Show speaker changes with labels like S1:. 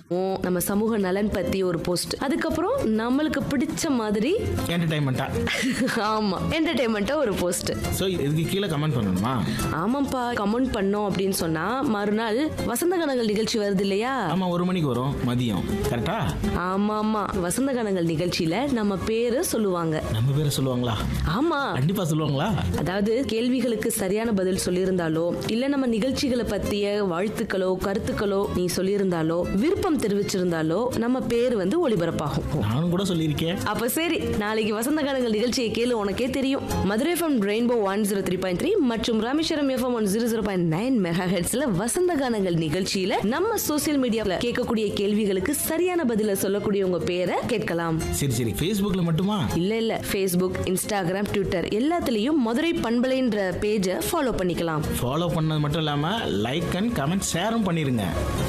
S1: நம்ம சமூக நலன் பத்தி ஒரு போஸ்ட் அதுக்கப்புறம் நம்மளுக்கு பிடிச்ச மாதிரி
S2: என்டர்டைன்மெண்ட்டா
S1: ஆமா என்டர்டைன்மெண்ட்டா ஒரு போஸ்ட்
S2: ஸோ இதுக்கு கீழே கமெண்ட் பண்ணணுமா
S1: ஆமாப்பா கமெண்ட் பண்ணோம் அப்படின்னு சொன்னா மறுநாள் வசந்த கனங்கள் நிகழ்ச்சி வருது இல்லையா
S2: ஆமாம் ஒரு மணிக்கு வரும் மதியம் கரெக்டா
S1: ஆமா ஆமா வசந்த கனங்கள் நிகழ்ச்சியில நம்ம பேரு சொல்லுவாங்க
S2: நம்ம பேரை சொல்லுவாங்களா
S1: ஆமா
S2: கண்டிப்பாக சொல்லுவாங்களா
S1: அதாவது கேள்விகளுக்கு சரியான பதில் சொல்லியிருந்தாலோ இல்ல நம்ம நிகழ்ச்சிகளை பத்திய வாழ்த்துக்களோ கருத்துக்களோ நீ சொல்லியிருந்தாலோ விருப்பம் தெரிவிச்சிருந்தாலோ நம்ம பேர் வந்து ஒளிபரப்பாகும்
S2: நானும் கூட சொல்லியிருக்கேன்
S1: அப்ப சரி நாளைக்கு வசந்த காலங்கள் நிகழ்ச்சியை கேளு உனக்கே தெரியும் Madurai FM rainbow one zero three point three மற்றும் Rameswaram FM one zero zero point nine mega ஹெட்ஸ்ல வசந்த கானங்கள் நிகழ்ச்சியில நம்ம சோசியல் மீடியாவில் கேட்கக்கூடிய கேள்விகளுக்கு சரியான பதில சொல்லக்கூடிய உங்க பேரை கேட்கலாம்
S2: சரி சரி ஃபேஸ்புக்கில் மட்டுமா
S1: இல்ல இல்ல ஃபேஸ்புக் இன்ஸ்டாகிராம் ட்விட்டர் எல்லாத்துலயும் மதுரை பண்பலைன்ற பேஜை ஃபாலோ பண்ணிக்கலாம்
S2: ஃபாலோ பண்ணது மட்டும் இல்லாமல் லைக் அண்ட் கமெண்ட் ஷேரும் பண்ணிடுங்க